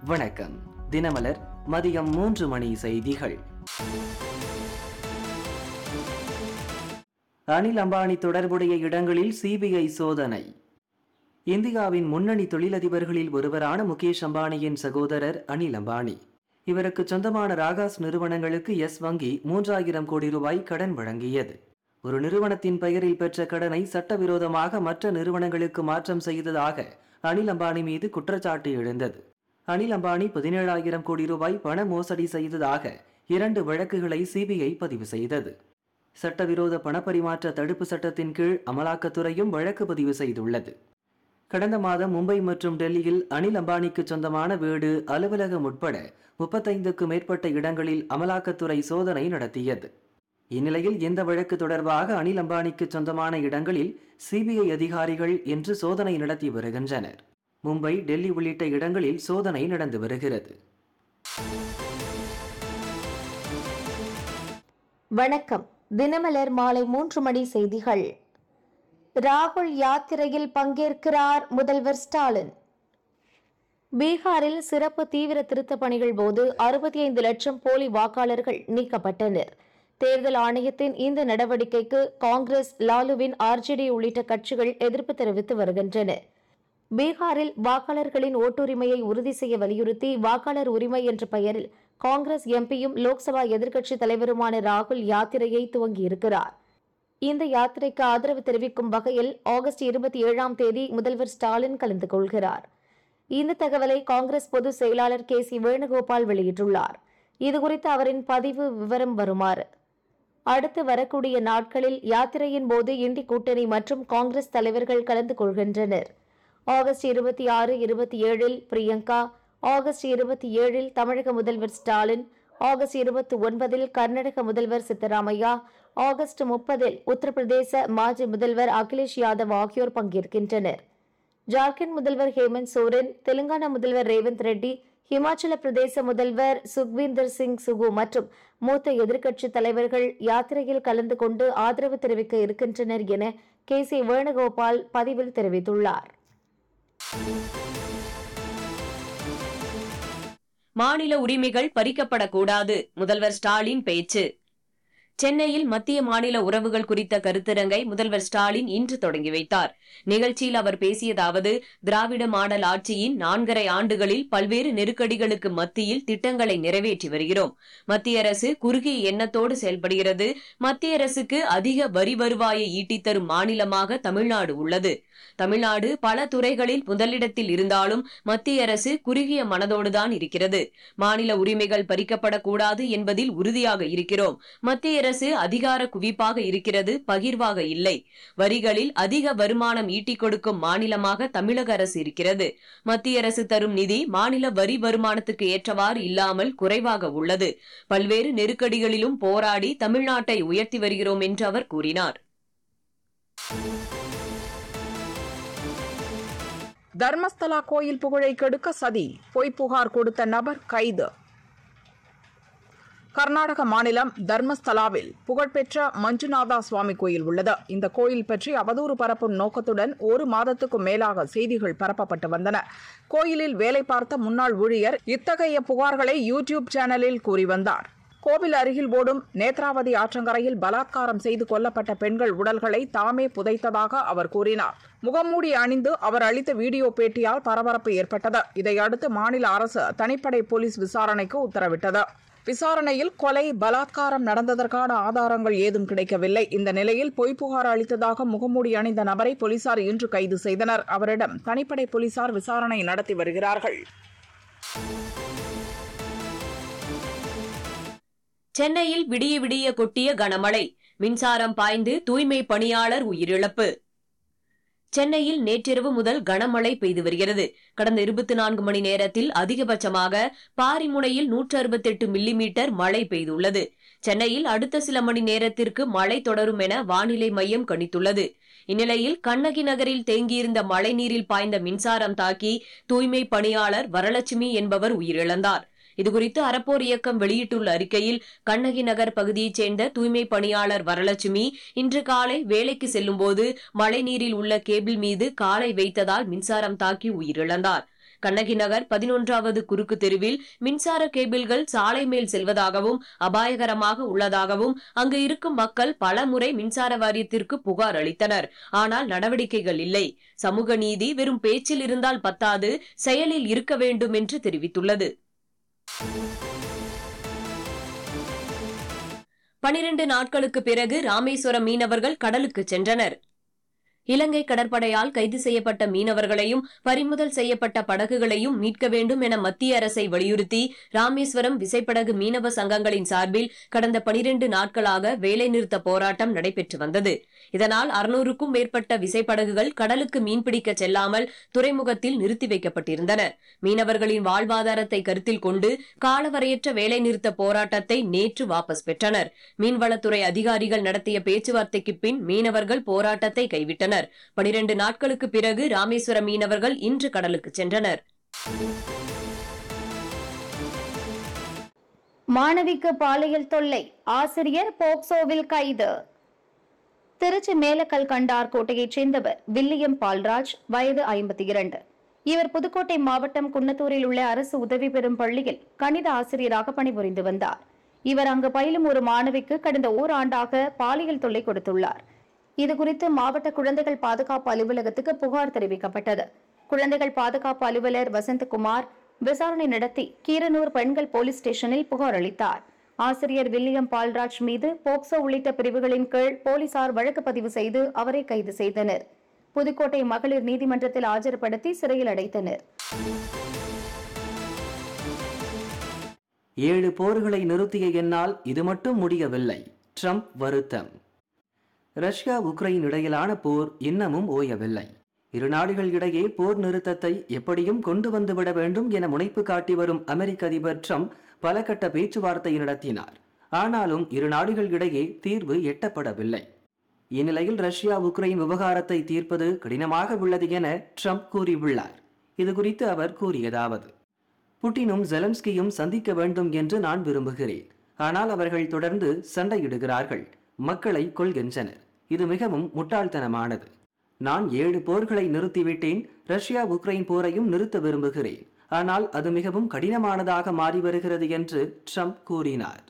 வணக்கம் தினமலர் மதியம் மூன்று மணி செய்திகள் அனில் அம்பானி தொடர்புடைய இடங்களில் சிபிஐ சோதனை இந்தியாவின் முன்னணி தொழிலதிபர்களில் ஒருவரான முகேஷ் அம்பானியின் சகோதரர் அனில் அம்பானி இவருக்கு சொந்தமான ராகாஸ் நிறுவனங்களுக்கு எஸ் வங்கி மூன்றாயிரம் கோடி ரூபாய் கடன் வழங்கியது ஒரு நிறுவனத்தின் பெயரில் பெற்ற கடனை சட்டவிரோதமாக மற்ற நிறுவனங்களுக்கு மாற்றம் செய்ததாக அனில் அம்பானி மீது குற்றச்சாட்டு எழுந்தது அனில் அம்பானி பதினேழாயிரம் கோடி ரூபாய் பண மோசடி செய்ததாக இரண்டு வழக்குகளை சிபிஐ பதிவு செய்தது சட்டவிரோத பணப்பரிமாற்ற தடுப்பு சட்டத்தின் கீழ் அமலாக்கத்துறையும் வழக்கு பதிவு செய்துள்ளது கடந்த மாதம் மும்பை மற்றும் டெல்லியில் அனில் அம்பானிக்கு சொந்தமான வீடு அலுவலகம் உட்பட முப்பத்தைந்துக்கும் மேற்பட்ட இடங்களில் அமலாக்கத்துறை சோதனை நடத்தியது இந்நிலையில் இந்த வழக்கு தொடர்பாக அனில் அம்பானிக்கு சொந்தமான இடங்களில் சிபிஐ அதிகாரிகள் என்று சோதனை நடத்தி வருகின்றனர் மும்பை டெல்லி உள்ளிட்ட இடங்களில் சோதனை நடந்து வருகிறது வணக்கம் தினமலர் மாலை மூன்று மணி செய்திகள் ராகுல் யாத்திரையில் பங்கேற்கிறார் முதல்வர் ஸ்டாலின் பீகாரில் சிறப்பு தீவிர திருத்தப் பணிகள் போது அறுபத்தி ஐந்து லட்சம் போலி வாக்காளர்கள் நீக்கப்பட்டனர் தேர்தல் ஆணையத்தின் இந்த நடவடிக்கைக்கு காங்கிரஸ் லாலுவின் ஆர்ஜேடி உள்ளிட்ட கட்சிகள் எதிர்ப்பு தெரிவித்து வருகின்றன பீகாரில் வாக்காளர்களின் ஓட்டுரிமையை உறுதி செய்ய வலியுறுத்தி வாக்காளர் உரிமை என்ற பெயரில் காங்கிரஸ் எம்பியும் லோக்சபா எதிர்க்கட்சித் தலைவருமான ராகுல் யாத்திரையை துவங்கியிருக்கிறார் இந்த யாத்திரைக்கு ஆதரவு தெரிவிக்கும் வகையில் ஆகஸ்ட் இருபத்தி ஏழாம் தேதி முதல்வர் ஸ்டாலின் கலந்து கொள்கிறார் இந்த தகவலை காங்கிரஸ் பொதுச் செயலாளர் கே சி வேணுகோபால் வெளியிட்டுள்ளார் இதுகுறித்து அவரின் பதிவு விவரம் வருமாறு அடுத்து வரக்கூடிய நாட்களில் யாத்திரையின் போது இண்டி கூட்டணி மற்றும் காங்கிரஸ் தலைவர்கள் கலந்து கொள்கின்றனர் ஆகஸ்ட் இருபத்தி ஆறு இருபத்தி ஏழில் பிரியங்கா ஆகஸ்ட் இருபத்தி ஏழில் தமிழக முதல்வர் ஸ்டாலின் ஆகஸ்ட் இருபத்தி ஒன்பதில் கர்நாடக முதல்வர் சித்தராமையா ஆகஸ்ட் முப்பதில் உத்தரப்பிரதேச மாஜி முதல்வர் அகிலேஷ் யாதவ் ஆகியோர் பங்கேற்கின்றனர் ஜார்க்கண்ட் முதல்வர் ஹேமந்த் சோரன் தெலுங்கானா முதல்வர் ரேவந்த் ரெட்டி ஹிமாச்சல பிரதேச முதல்வர் சுக்வீந்தர் சிங் சுகு மற்றும் மூத்த எதிர்க்கட்சித் தலைவர்கள் யாத்திரையில் கலந்து கொண்டு ஆதரவு தெரிவிக்க இருக்கின்றனர் என கே சி வேணுகோபால் பதிவில் தெரிவித்துள்ளார் மாநில உரிமைகள் பறிக்கப்படக்கூடாது முதல்வர் ஸ்டாலின் பேச்சு சென்னையில் மத்திய மாநில உறவுகள் குறித்த கருத்தரங்கை முதல்வர் ஸ்டாலின் இன்று தொடங்கி வைத்தார் நிகழ்ச்சியில் அவர் பேசியதாவது திராவிட மாடல் ஆட்சியின் நான்கரை ஆண்டுகளில் பல்வேறு நெருக்கடிகளுக்கு மத்தியில் திட்டங்களை நிறைவேற்றி வருகிறோம் மத்திய அரசு குறுகிய எண்ணத்தோடு செயல்படுகிறது மத்திய அரசுக்கு அதிக வரி வருவாயை ஈட்டித் தரும் மாநிலமாக தமிழ்நாடு உள்ளது தமிழ்நாடு பல துறைகளில் முதலிடத்தில் இருந்தாலும் மத்திய அரசு குறுகிய மனதோடுதான் இருக்கிறது மாநில உரிமைகள் பறிக்கப்படக்கூடாது என்பதில் உறுதியாக இருக்கிறோம் மத்திய அரசு அதிகார குவிப்பாக இருக்கிறது பகிர்வாக இல்லை வரிகளில் அதிக வருமானம் ஈட்டிக் கொடுக்கும் மாநிலமாக தமிழக அரசு இருக்கிறது மத்திய அரசு தரும் நிதி மாநில வரி வருமானத்துக்கு ஏற்றவாறு இல்லாமல் குறைவாக உள்ளது பல்வேறு நெருக்கடிகளிலும் போராடி தமிழ்நாட்டை உயர்த்தி வருகிறோம் என்று அவர் கூறினார் தர்மஸ்தலா கோயில் புகழை கெடுக்க சதி பொய் புகார் கொடுத்த நபர் கைது கர்நாடக மாநிலம் தர்மஸ்தலாவில் புகழ்பெற்ற மஞ்சுநாதா சுவாமி கோயில் உள்ளது இந்த கோயில் பற்றி அவதூறு பரப்பும் நோக்கத்துடன் ஒரு மாதத்துக்கும் மேலாக செய்திகள் பரப்பப்பட்டு வந்தன கோயிலில் வேலை பார்த்த முன்னாள் ஊழியர் இத்தகைய புகார்களை யூடியூப் சேனலில் கூறி வந்தார் கோவில் அருகில் ஓடும் நேத்ராவதி ஆற்றங்கரையில் பலாத்காரம் செய்து கொல்லப்பட்ட பெண்கள் உடல்களை தாமே புதைத்ததாக அவர் கூறினார் முகமூடி அணிந்து அவர் அளித்த வீடியோ பேட்டியால் பரபரப்பு ஏற்பட்டது இதையடுத்து மாநில அரசு தனிப்படை போலீஸ் விசாரணைக்கு உத்தரவிட்டது விசாரணையில் கொலை பலாத்காரம் நடந்ததற்கான ஆதாரங்கள் ஏதும் கிடைக்கவில்லை இந்த நிலையில் பொய் புகார் அளித்ததாக முகமூடி அணிந்த நபரை போலீசார் இன்று கைது செய்தனர் அவரிடம் தனிப்படை போலீசார் விசாரணை நடத்தி வருகிறார்கள் சென்னையில் விடிய விடிய கொட்டிய கனமழை மின்சாரம் பாய்ந்து தூய்மை பணியாளர் உயிரிழப்பு சென்னையில் நேற்றிரவு முதல் கனமழை பெய்து வருகிறது கடந்த இருபத்தி நான்கு மணி நேரத்தில் அதிகபட்சமாக பாரிமுனையில் நூற்று அறுபத்தெட்டு மில்லிமீட்டர் மழை பெய்துள்ளது சென்னையில் அடுத்த சில மணி நேரத்திற்கு மழை தொடரும் என வானிலை மையம் கணித்துள்ளது இந்நிலையில் கண்ணகி நகரில் தேங்கியிருந்த மழைநீரில் பாய்ந்த மின்சாரம் தாக்கி தூய்மை பணியாளர் வரலட்சுமி என்பவர் உயிரிழந்தார் இதுகுறித்து அறப்போர் இயக்கம் வெளியிட்டுள்ள அறிக்கையில் கண்ணகி நகர் பகுதியைச் சேர்ந்த தூய்மை பணியாளர் வரலட்சுமி இன்று காலை வேலைக்கு செல்லும்போது மழைநீரில் உள்ள கேபிள் மீது காலை வைத்ததால் மின்சாரம் தாக்கி உயிரிழந்தார் கண்ணகி நகர் பதினொன்றாவது குறுக்கு தெருவில் மின்சார கேபிள்கள் சாலை மேல் செல்வதாகவும் அபாயகரமாக உள்ளதாகவும் அங்கு இருக்கும் மக்கள் பல முறை மின்சார வாரியத்திற்கு புகார் அளித்தனர் ஆனால் நடவடிக்கைகள் இல்லை சமூக நீதி வெறும் பேச்சில் இருந்தால் பத்தாது செயலில் இருக்க வேண்டும் என்று தெரிவித்துள்ளது பனிரண்டு நாட்களுக்கு பிறகு ராமேஸ்வரம் மீனவர்கள் கடலுக்கு சென்றனர் இலங்கை கடற்படையால் கைது செய்யப்பட்ட மீனவர்களையும் பறிமுதல் செய்யப்பட்ட படகுகளையும் மீட்க வேண்டும் என மத்திய அரசை வலியுறுத்தி ராமேஸ்வரம் விசைப்படகு மீனவ சங்கங்களின் சார்பில் கடந்த பனிரெண்டு நாட்களாக வேலைநிறுத்த போராட்டம் நடைபெற்று வந்தது இதனால் அறுநூறுக்கும் மேற்பட்ட விசைப்படகுகள் கடலுக்கு மீன்பிடிக்க செல்லாமல் துறைமுகத்தில் நிறுத்தி வைக்கப்பட்டிருந்தன மீனவர்களின் வாழ்வாதாரத்தை கருத்தில் கொண்டு காலவரையற்ற வேலைநிறுத்த போராட்டத்தை நேற்று வாபஸ் பெற்றனர் மீன்வளத்துறை அதிகாரிகள் நடத்திய பேச்சுவார்த்தைக்கு பின் மீனவர்கள் போராட்டத்தை கைவிட்டனர் பனிரண்டு நாட்களுக்கு பிறகு ராமேஸ்வரம் மீனவர்கள் இன்று கடலுக்கு சென்றனர் மாணவிக்கு பாலியல் தொல்லை ஆசிரியர் போக்சோவில் கைது திருச்சி மேலக்கல் கண்டார் கோட்டையைச் சேர்ந்தவர் வில்லியம் பால்ராஜ் வயது ஐம்பத்தி இரண்டு இவர் புதுக்கோட்டை மாவட்டம் குன்னத்தூரில் உள்ள அரசு உதவி பெறும் பள்ளியில் கணித ஆசிரியராக பணிபுரிந்து வந்தார் இவர் அங்கு பயிலும் ஒரு மாணவிக்கு கடந்த ஓராண்டாக பாலியல் தொல்லை கொடுத்துள்ளார் இதுகுறித்து மாவட்ட குழந்தைகள் பாதுகாப்பு அலுவலகத்துக்கு புகார் தெரிவிக்கப்பட்டது குழந்தைகள் பாதுகாப்பு அலுவலர் வசந்தகுமார் விசாரணை நடத்தி கீரனூர் பெண்கள் போலீஸ் ஸ்டேஷனில் புகார் அளித்தார் ஆசிரியர் வில்லியம் பால்ராஜ் மீது போக்சோ உள்ளிட்ட பிரிவுகளின் கீழ் போலீசார் வழக்கு பதிவு செய்து அவரை கைது செய்தனர் புதுக்கோட்டை மகளிர் நீதிமன்றத்தில் ஆஜர்படுத்தி சிறையில் அடைத்தனர் ஏழு போர்களை நிறுத்திய என்னால் இது மட்டும் முடியவில்லை ட்ரம்ப் வருத்தம் ரஷ்யா உக்ரைன் இடையிலான போர் இன்னமும் ஓயவில்லை இரு நாடுகள் இடையே போர் நிறுத்தத்தை எப்படியும் கொண்டு வந்துவிட வேண்டும் என முனைப்பு காட்டி வரும் அமெரிக்க அதிபர் ட்ரம்ப் பல கட்ட பேச்சுவார்த்தை நடத்தினார் ஆனாலும் இரு நாடுகள் இடையே தீர்வு எட்டப்படவில்லை இந்நிலையில் ரஷ்யா உக்ரைன் விவகாரத்தை தீர்ப்பது கடினமாக உள்ளது என ட்ரம்ப் கூறியுள்ளார் இது குறித்து அவர் கூறியதாவது புட்டினும் ஜெலன்ஸ்கியும் சந்திக்க வேண்டும் என்று நான் விரும்புகிறேன் ஆனால் அவர்கள் தொடர்ந்து சண்டையிடுகிறார்கள் மக்களை கொள்கின்றனர் இது மிகவும் முட்டாள்தனமானது நான் ஏழு போர்களை நிறுத்திவிட்டேன் ரஷ்யா உக்ரைன் போரையும் நிறுத்த விரும்புகிறேன் ஆனால் அது மிகவும் கடினமானதாக மாறி வருகிறது என்று ட்ரம்ப் கூறினார்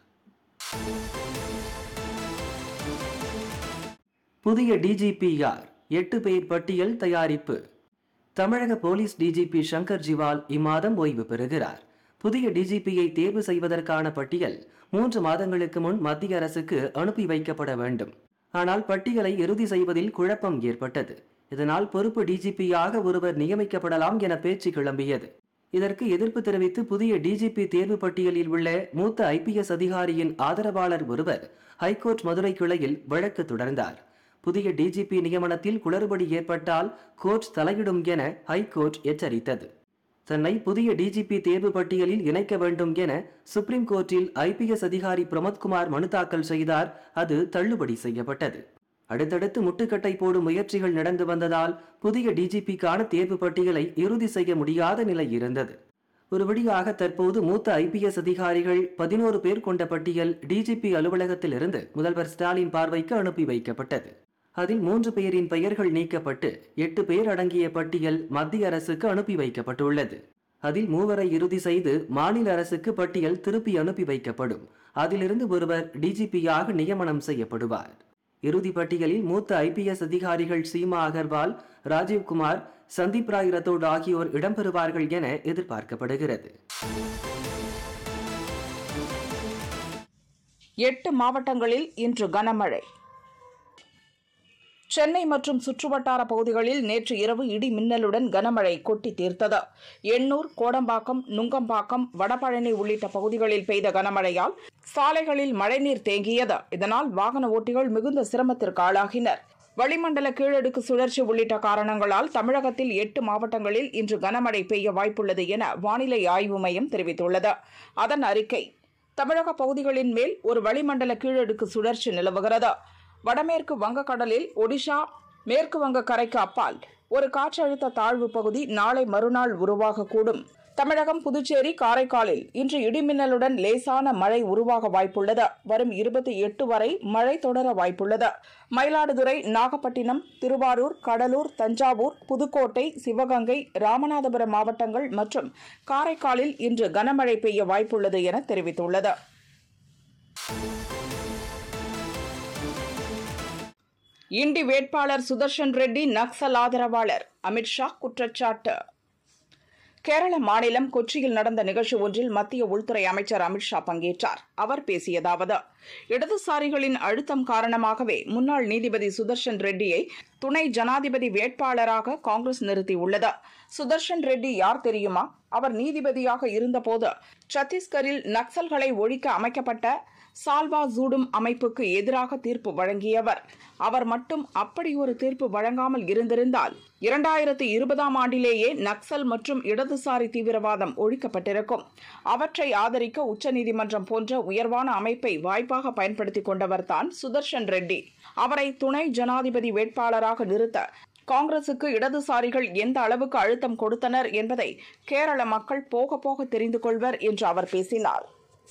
புதிய டிஜிபி யார் எட்டு பேர் பட்டியல் தயாரிப்பு தமிழக போலீஸ் டிஜிபி சங்கர் ஜிவால் இம்மாதம் ஓய்வு பெறுகிறார் புதிய டிஜிபியை தேர்வு செய்வதற்கான பட்டியல் மூன்று மாதங்களுக்கு முன் மத்திய அரசுக்கு அனுப்பி வைக்கப்பட வேண்டும் ஆனால் பட்டியலை இறுதி செய்வதில் குழப்பம் ஏற்பட்டது இதனால் பொறுப்பு டிஜிபியாக ஒருவர் நியமிக்கப்படலாம் என பேச்சு கிளம்பியது இதற்கு எதிர்ப்பு தெரிவித்து புதிய டிஜிபி தேர்வு பட்டியலில் உள்ள மூத்த ஐபிஎஸ் அதிகாரியின் ஆதரவாளர் ஒருவர் ஹைகோர்ட் மதுரை கிளையில் வழக்கு தொடர்ந்தார் புதிய டிஜிபி நியமனத்தில் குளறுபடி ஏற்பட்டால் கோர்ட் தலையிடும் என ஹைகோர்ட் எச்சரித்தது தன்னை புதிய டிஜிபி தேர்வு பட்டியலில் இணைக்க வேண்டும் என சுப்ரீம் கோர்ட்டில் ஐபிஎஸ் அதிகாரி பிரமோத்குமார் மனு தாக்கல் செய்தார் அது தள்ளுபடி செய்யப்பட்டது அடுத்தடுத்து முட்டுக்கட்டை போடும் முயற்சிகள் நடந்து வந்ததால் புதிய டிஜிபிக்கான தேர்வு பட்டியலை இறுதி செய்ய முடியாத நிலை இருந்தது ஒரு வழியாக தற்போது மூத்த ஐபிஎஸ் அதிகாரிகள் பதினோரு பேர் கொண்ட பட்டியல் டிஜிபி அலுவலகத்திலிருந்து முதல்வர் ஸ்டாலின் பார்வைக்கு அனுப்பி வைக்கப்பட்டது அதில் மூன்று பேரின் பெயர்கள் நீக்கப்பட்டு எட்டு பேர் அடங்கிய பட்டியல் மத்திய அரசுக்கு அனுப்பி வைக்கப்பட்டுள்ளது அதில் மூவரை இறுதி செய்து மாநில அரசுக்கு பட்டியல் திருப்பி அனுப்பி வைக்கப்படும் அதிலிருந்து ஒருவர் டிஜிபியாக நியமனம் செய்யப்படுவார் இறுதி பட்டியலில் மூத்த ஐபிஎஸ் அதிகாரிகள் சீமா அகர்வால் ராஜீவ்குமார் சந்தீப் ராய் ரத்தோட் ஆகியோர் இடம்பெறுவார்கள் என எதிர்பார்க்கப்படுகிறது எட்டு மாவட்டங்களில் இன்று கனமழை சென்னை மற்றும் சுற்றுவட்டார பகுதிகளில் நேற்று இரவு இடி மின்னலுடன் கனமழை கொட்டி தீர்த்தது எண்ணூர் கோடம்பாக்கம் நுங்கம்பாக்கம் வடபழனி உள்ளிட்ட பகுதிகளில் பெய்த கனமழையால் சாலைகளில் மழைநீர் தேங்கியது இதனால் வாகன ஓட்டிகள் மிகுந்த சிரமத்திற்கு ஆளாகினர் வளிமண்டல கீழடுக்கு சுழற்சி உள்ளிட்ட காரணங்களால் தமிழகத்தில் எட்டு மாவட்டங்களில் இன்று கனமழை பெய்ய வாய்ப்புள்ளது என வானிலை ஆய்வு மையம் தெரிவித்துள்ளது அதன் அறிக்கை தமிழக பகுதிகளின் மேல் ஒரு வளிமண்டல கீழடுக்கு சுழற்சி நிலவுகிறது வடமேற்கு வங்கக்கடலில் ஒடிஷா மேற்கு வங்க கரைக்கு அப்பால் ஒரு காற்றழுத்த தாழ்வு பகுதி நாளை மறுநாள் உருவாகக்கூடும் தமிழகம் புதுச்சேரி காரைக்காலில் இன்று இடிமின்னலுடன் லேசான மழை உருவாக வாய்ப்புள்ளது வரும் இருபத்தி எட்டு வரை மழை தொடர வாய்ப்புள்ளது மயிலாடுதுறை நாகப்பட்டினம் திருவாரூர் கடலூர் தஞ்சாவூர் புதுக்கோட்டை சிவகங்கை ராமநாதபுரம் மாவட்டங்கள் மற்றும் காரைக்காலில் இன்று கனமழை பெய்ய வாய்ப்புள்ளது என தெரிவித்துள்ளது இண்டி வேட்பாளர் சுதர்ஷன் ரெட்டி நக்சல் ஆதரவாளர் அமித்ஷா குற்றச்சாட்டு கேரள மாநிலம் கொச்சியில் நடந்த நிகழ்ச்சி ஒன்றில் மத்திய உள்துறை அமைச்சர் அமித்ஷா பங்கேற்றார் அவர் பேசியதாவது இடதுசாரிகளின் அழுத்தம் காரணமாகவே முன்னாள் நீதிபதி சுதர்ஷன் ரெட்டியை துணை ஜனாதிபதி வேட்பாளராக காங்கிரஸ் நிறுத்தியுள்ளது சுதர்ஷன் ரெட்டி யார் தெரியுமா அவர் நீதிபதியாக இருந்தபோது சத்தீஸ்கரில் நக்சல்களை ஒழிக்க அமைக்கப்பட்ட சால்வா ஜூடும் அமைப்புக்கு எதிராக தீர்ப்பு வழங்கியவர் அவர் மட்டும் அப்படி ஒரு தீர்ப்பு வழங்காமல் இருந்திருந்தால் இரண்டாயிரத்தி இருபதாம் ஆண்டிலேயே நக்சல் மற்றும் இடதுசாரி தீவிரவாதம் ஒழிக்கப்பட்டிருக்கும் அவற்றை ஆதரிக்க உச்சநீதிமன்றம் போன்ற உயர்வான அமைப்பை வாய்ப்பாக பயன்படுத்திக் கொண்டவர்தான் சுதர்ஷன் ரெட்டி அவரை துணை ஜனாதிபதி வேட்பாளராக நிறுத்த காங்கிரசுக்கு இடதுசாரிகள் எந்த அளவுக்கு அழுத்தம் கொடுத்தனர் என்பதை கேரள மக்கள் போக போக தெரிந்து கொள்வர் என்று அவர் பேசினார்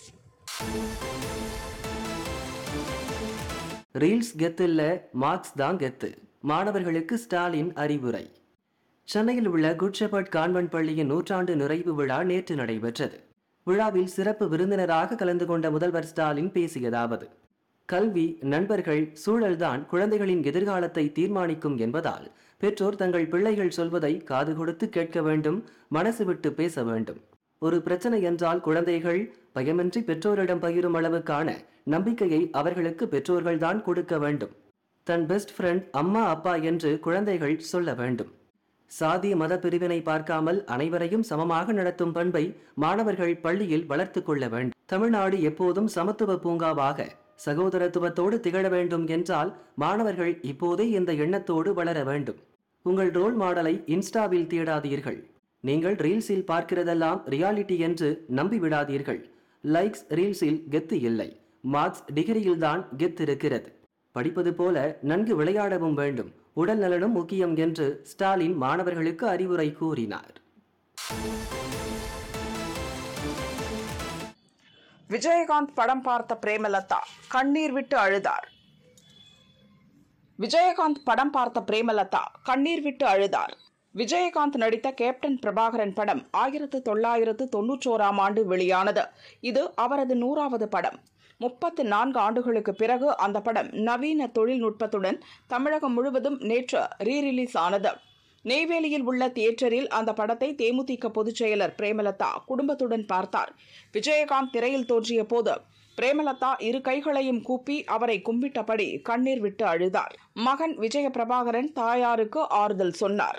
ரீல்ஸ் கெத்தில்ல மார்க்ஸ் தான் கெத்து மாணவர்களுக்கு ஸ்டாலின் அறிவுரை சென்னையில் உள்ள குட் ஷெப்பர்ட் கான்வென்ட் பள்ளியின் நூற்றாண்டு நிறைவு விழா நேற்று நடைபெற்றது விழாவில் சிறப்பு விருந்தினராக கலந்து கொண்ட முதல்வர் ஸ்டாலின் பேசியதாவது கல்வி நண்பர்கள் சூழல்தான் குழந்தைகளின் எதிர்காலத்தை தீர்மானிக்கும் என்பதால் பெற்றோர் தங்கள் பிள்ளைகள் சொல்வதை காது கொடுத்து கேட்க வேண்டும் மனசு விட்டு பேச வேண்டும் ஒரு பிரச்சனை என்றால் குழந்தைகள் பயமின்றி பெற்றோரிடம் பகிரும் அளவுக்கான நம்பிக்கையை அவர்களுக்கு பெற்றோர்கள்தான் கொடுக்க வேண்டும் தன் பெஸ்ட் ஃப்ரெண்ட் அம்மா அப்பா என்று குழந்தைகள் சொல்ல வேண்டும் சாதி மத பிரிவினை பார்க்காமல் அனைவரையும் சமமாக நடத்தும் பண்பை மாணவர்கள் பள்ளியில் வளர்த்துக் கொள்ள வேண்டும் தமிழ்நாடு எப்போதும் சமத்துவ பூங்காவாக சகோதரத்துவத்தோடு திகழ வேண்டும் என்றால் மாணவர்கள் இப்போதே இந்த எண்ணத்தோடு வளர வேண்டும் உங்கள் ரோல் மாடலை இன்ஸ்டாவில் தேடாதீர்கள் நீங்கள் ரீல்ஸில் பார்க்கிறதெல்லாம் ரியாலிட்டி என்று நம்பி விடாதீர்கள் லைக்ஸ் ரீல்ஸில் கெத்து இல்லை மார்க்ஸ் டிகிரியில்தான் கெத்து இருக்கிறது படிப்பது போல நன்கு விளையாடவும் வேண்டும் உடல் நலனும் முக்கியம் என்று ஸ்டாலின் மாணவர்களுக்கு அறிவுரை கூறினார் விஜயகாந்த் படம் பார்த்த பிரேமலதா கண்ணீர் விட்டு அழுதார் விஜயகாந்த் படம் பார்த்த பிரேமலதா கண்ணீர் விட்டு அழுதார் விஜயகாந்த் நடித்த கேப்டன் பிரபாகரன் படம் ஆயிரத்து தொள்ளாயிரத்து தொன்னூற்றோராம் ஆண்டு வெளியானது இது அவரது நூறாவது படம் முப்பத்து நான்கு ஆண்டுகளுக்கு பிறகு அந்த படம் நவீன தொழில்நுட்பத்துடன் தமிழகம் முழுவதும் நேற்று ரீரிலீஸ் ஆனது நெய்வேலியில் உள்ள தியேட்டரில் அந்த படத்தை தேமுதிக பொதுச் செயலர் பிரேமலதா குடும்பத்துடன் பார்த்தார் விஜயகாந்த் திரையில் தோன்றிய போது பிரேமலதா இரு கைகளையும் கூப்பி அவரை கும்பிட்டபடி கண்ணீர் விட்டு அழுதார் மகன் விஜய பிரபாகரன் தாயாருக்கு ஆறுதல் சொன்னார்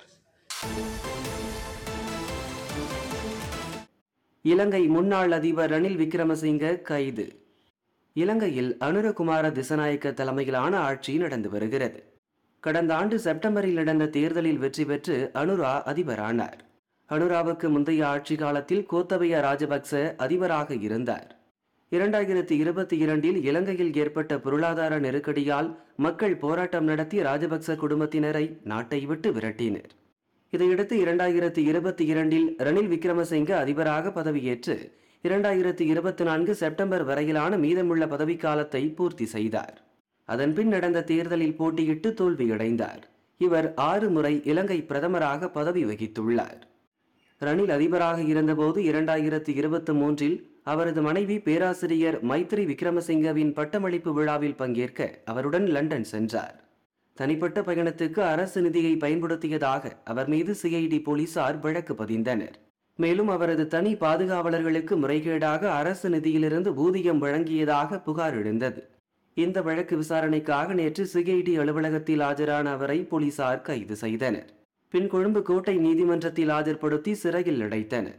இலங்கை முன்னாள் அதிபர் ரணில் விக்ரமசிங்க கைது இலங்கையில் அனுரகுமார திசநாயக்க தலைமையிலான ஆட்சி நடந்து வருகிறது கடந்த ஆண்டு செப்டம்பரில் நடந்த தேர்தலில் வெற்றி பெற்று அனுரா அதிபரானார் அனுராவுக்கு முந்தைய ஆட்சி காலத்தில் கோத்தபய ராஜபக்ச அதிபராக இருந்தார் இரண்டாயிரத்தி இருபத்தி இரண்டில் இலங்கையில் ஏற்பட்ட பொருளாதார நெருக்கடியால் மக்கள் போராட்டம் நடத்தி ராஜபக்ச குடும்பத்தினரை நாட்டை விட்டு விரட்டினர் இதையடுத்து இரண்டாயிரத்தி இருபத்தி இரண்டில் ரணில் விக்ரமசிங்க அதிபராக பதவியேற்று இரண்டாயிரத்தி இருபத்தி நான்கு செப்டம்பர் வரையிலான மீதமுள்ள பதவிக்காலத்தை பூர்த்தி செய்தார் அதன்பின் நடந்த தேர்தலில் போட்டியிட்டு தோல்வியடைந்தார் இவர் ஆறு முறை இலங்கை பிரதமராக பதவி வகித்துள்ளார் ரணில் அதிபராக இருந்தபோது இரண்டாயிரத்தி இருபத்தி மூன்றில் அவரது மனைவி பேராசிரியர் மைத்ரி விக்ரமசிங்கவின் பட்டமளிப்பு விழாவில் பங்கேற்க அவருடன் லண்டன் சென்றார் தனிப்பட்ட பயணத்துக்கு அரசு நிதியை பயன்படுத்தியதாக அவர் மீது சிஐடி போலீசார் வழக்கு பதிந்தனர் மேலும் அவரது தனி பாதுகாவலர்களுக்கு முறைகேடாக அரசு நிதியிலிருந்து ஊதியம் வழங்கியதாக புகார் எழுந்தது இந்த வழக்கு விசாரணைக்காக நேற்று சிஐடி அலுவலகத்தில் ஆஜரான அவரை போலீசார் கைது செய்தனர் பின் கொழும்பு கோட்டை நீதிமன்றத்தில் ஆஜர்படுத்தி சிறையில் அடைத்தனர்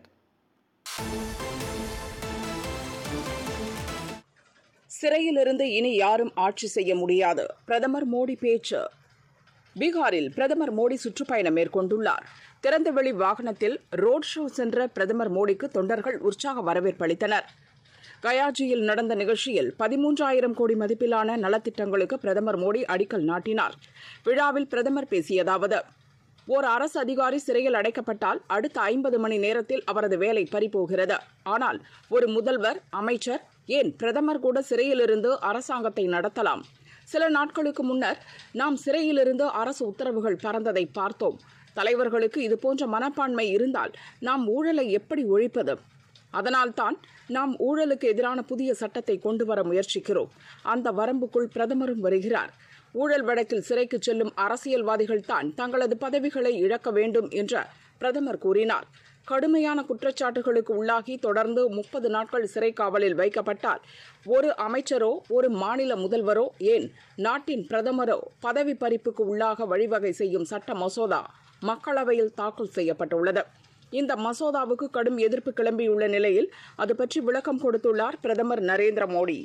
சிறையிலிருந்து இனி யாரும் ஆட்சி செய்ய முடியாது பிரதமர் மோடி பேச்சு பீகாரில் பிரதமர் மோடி சுற்றுப்பயணம் மேற்கொண்டுள்ளார் திறந்தவெளி வாகனத்தில் ரோட் ஷோ சென்ற பிரதமர் மோடிக்கு தொண்டர்கள் உற்சாக வரவேற்பு அளித்தனர் கயாஜியில் நடந்த நிகழ்ச்சியில் பதிமூன்றாயிரம் கோடி மதிப்பிலான நலத்திட்டங்களுக்கு பிரதமர் மோடி அடிக்கல் நாட்டினார் விழாவில் பிரதமர் பேசியதாவது ஓர் அரசு அதிகாரி சிறையில் அடைக்கப்பட்டால் அடுத்த ஐம்பது மணி நேரத்தில் அவரது வேலை பறிபோகிறது ஆனால் ஒரு முதல்வர் அமைச்சர் ஏன் பிரதமர் கூட சிறையிலிருந்து அரசாங்கத்தை நடத்தலாம் சில நாட்களுக்கு முன்னர் நாம் சிறையிலிருந்து அரசு உத்தரவுகள் பறந்ததை பார்த்தோம் தலைவர்களுக்கு இதுபோன்ற மனப்பான்மை இருந்தால் நாம் ஊழலை எப்படி ஒழிப்பது அதனால்தான் நாம் ஊழலுக்கு எதிரான புதிய சட்டத்தை கொண்டு வர முயற்சிக்கிறோம் அந்த வரம்புக்குள் பிரதமரும் வருகிறார் ஊழல் வழக்கில் சிறைக்கு செல்லும் அரசியல்வாதிகள் தான் தங்களது பதவிகளை இழக்க வேண்டும் என்ற பிரதமர் கூறினார் கடுமையான குற்றச்சாட்டுகளுக்கு உள்ளாகி தொடர்ந்து முப்பது நாட்கள் சிறை காவலில் வைக்கப்பட்டால் ஒரு அமைச்சரோ ஒரு மாநில முதல்வரோ ஏன் நாட்டின் பிரதமரோ பதவி பறிப்புக்கு உள்ளாக வழிவகை செய்யும் சட்ட மசோதா மக்களவையில் தாக்கல் செய்யப்பட்டுள்ளது இந்த மசோதாவுக்கு கடும் எதிர்ப்பு கிளம்பியுள்ள நிலையில் அது பற்றி விளக்கம் கொடுத்துள்ளார் பிரதமர் நரேந்திர மோடி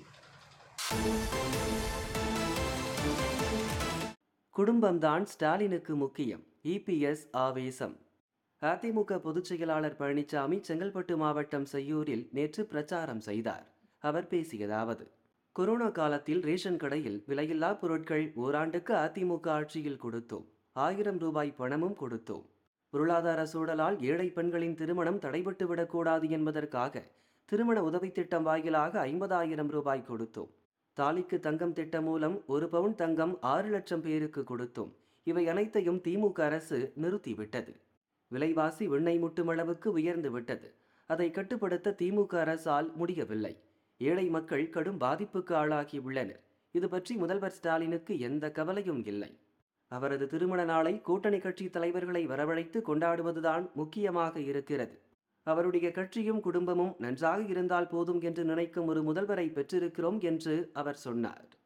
குடும்பம்தான் ஸ்டாலினுக்கு முக்கியம் இபிஎஸ் ஆவேசம் அதிமுக பொதுச் செயலாளர் பழனிசாமி செங்கல்பட்டு மாவட்டம் செய்யூரில் நேற்று பிரச்சாரம் செய்தார் அவர் பேசியதாவது கொரோனா காலத்தில் ரேஷன் கடையில் விலையில்லா பொருட்கள் ஓராண்டுக்கு அதிமுக ஆட்சியில் கொடுத்தோம் ஆயிரம் ரூபாய் பணமும் கொடுத்தோம் பொருளாதார சூழலால் ஏழை பெண்களின் திருமணம் தடைபட்டு விடக்கூடாது என்பதற்காக திருமண உதவித் திட்டம் வாயிலாக ஐம்பதாயிரம் ரூபாய் கொடுத்தோம் தாலிக்கு தங்கம் திட்டம் மூலம் ஒரு பவுன் தங்கம் ஆறு லட்சம் பேருக்கு கொடுத்தோம் இவை அனைத்தையும் திமுக அரசு நிறுத்திவிட்டது விலைவாசி விண்ணை முட்டும் அளவுக்கு உயர்ந்து விட்டது அதை கட்டுப்படுத்த திமுக அரசால் முடியவில்லை ஏழை மக்கள் கடும் பாதிப்புக்கு ஆளாகி உள்ளனர் இது பற்றி முதல்வர் ஸ்டாலினுக்கு எந்த கவலையும் இல்லை அவரது திருமண நாளை கூட்டணி கட்சி தலைவர்களை வரவழைத்து கொண்டாடுவதுதான் முக்கியமாக இருக்கிறது அவருடைய கட்சியும் குடும்பமும் நன்றாக இருந்தால் போதும் என்று நினைக்கும் ஒரு முதல்வரை பெற்றிருக்கிறோம் என்று அவர் சொன்னார்